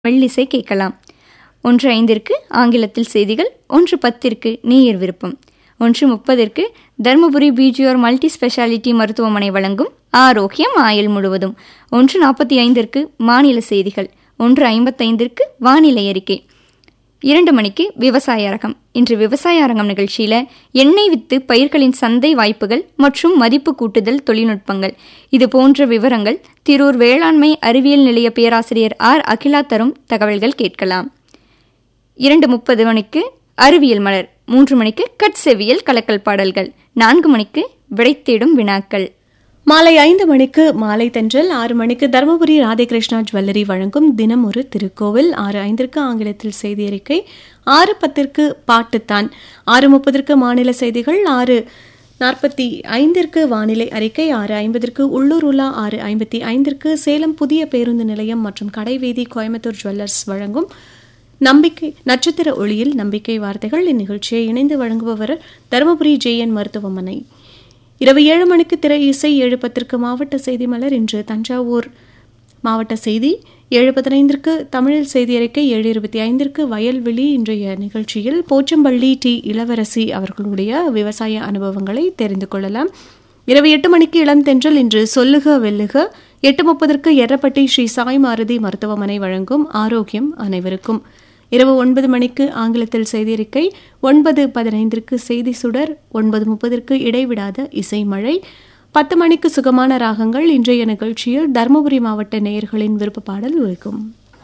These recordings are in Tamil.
மெல்லிசை கேட்கலாம் ஒன்று ஐந்திற்கு ஆங்கிலத்தில் செய்திகள் ஒன்று பத்திற்கு நேயர் விருப்பம் ஒன்று முப்பதிற்கு தருமபுரி பிஜிஆர் மல்டி ஸ்பெஷாலிட்டி மருத்துவமனை வழங்கும் ஆரோக்கியம் ஆயுள் முழுவதும் ஒன்று நாற்பத்தி ஐந்திற்கு மாநில செய்திகள் ஒன்று ஐம்பத்தைந்திற்கு வானிலை அறிக்கை இரண்டு மணிக்கு விவசாய அரங்கம் இன்று விவசாய அரங்கம் நிகழ்ச்சியில எண்ணெய் வித்து பயிர்களின் சந்தை வாய்ப்புகள் மற்றும் மதிப்பு கூட்டுதல் தொழில்நுட்பங்கள் இது போன்ற விவரங்கள் திரூர் வேளாண்மை அறிவியல் நிலைய பேராசிரியர் ஆர் அகிலா தரும் தகவல்கள் கேட்கலாம் இரண்டு முப்பது மணிக்கு அறிவியல் மலர் மூன்று மணிக்கு கட்செவியல் கலக்கல் பாடல்கள் நான்கு மணிக்கு விடை தேடும் வினாக்கள் மாலை ஐந்து மணிக்கு மாலை தென்றல் ஆறு மணிக்கு தருமபுரி ராதேகிருஷ்ணா ஜுவல்லரி வழங்கும் தினம் ஒரு திருக்கோவில் ஆறு ஐந்திற்கு ஆங்கிலத்தில் செய்தி அறிக்கை ஆறு பத்திற்கு பாட்டுத்தான் ஆறு முப்பதற்கு மாநில செய்திகள் ஆறு நாற்பத்தி ஐந்திற்கு வானிலை அறிக்கை ஆறு ஐம்பதற்கு உள்ளூர் உலா ஆறு ஐம்பத்தி ஐந்திற்கு சேலம் புதிய பேருந்து நிலையம் மற்றும் கடைவீதி கோயம்புத்தூர் ஜுவல்லர்ஸ் வழங்கும் நம்பிக்கை நட்சத்திர ஒளியில் நம்பிக்கை வார்த்தைகள் இந்நிகழ்ச்சியை இணைந்து வழங்குபவர் தருமபுரி ஜேஎன் மருத்துவமனை இரவு ஏழு மணிக்கு திரை இசை ஏழு பத்திற்கு மாவட்ட செய்தி மலர் இன்று தஞ்சாவூர் மாவட்ட செய்தி ஏழு பதினைந்திற்கு தமிழில் செய்தி அறிக்கை ஏழு இருபத்தி ஐந்திற்கு வயல்வெளி இன்றைய நிகழ்ச்சியில் போச்சம்பள்ளி டி இளவரசி அவர்களுடைய விவசாய அனுபவங்களை தெரிந்து கொள்ளலாம் இரவு எட்டு மணிக்கு இளம் தென்றல் இன்று சொல்லுக வெல்லுக எட்டு முப்பதற்கு எர்ரப்பட்டி ஸ்ரீ சாய் மாருதி மருத்துவமனை வழங்கும் ஆரோக்கியம் அனைவருக்கும் இரவு ஒன்பது மணிக்கு ஆங்கிலத்தில் செய்தியறிக்கை ஒன்பது பதினைந்திற்கு செய்தி சுடர் ஒன்பது முப்பதற்கு இடைவிடாத இசை மழை பத்து மணிக்கு சுகமான ராகங்கள் இன்றைய நிகழ்ச்சியில் தருமபுரி மாவட்ட நேயர்களின் விருப்ப பாடல் ஒழிக்கும்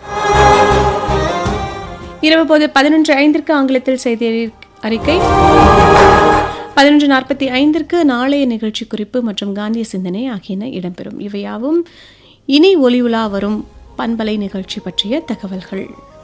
இரவு போது பதினொன்று ஐந்திற்கு ஆங்கிலத்தில் செய்தி அறிக்கை பதினொன்று நாற்பத்தி ஐந்திற்கு நாளைய நிகழ்ச்சி குறிப்பு மற்றும் காந்திய சிந்தனை ஆகியன இடம்பெறும் இவையாவும் இனி ஒலி உலா வரும் பண்பலை நிகழ்ச்சி பற்றிய தகவல்கள்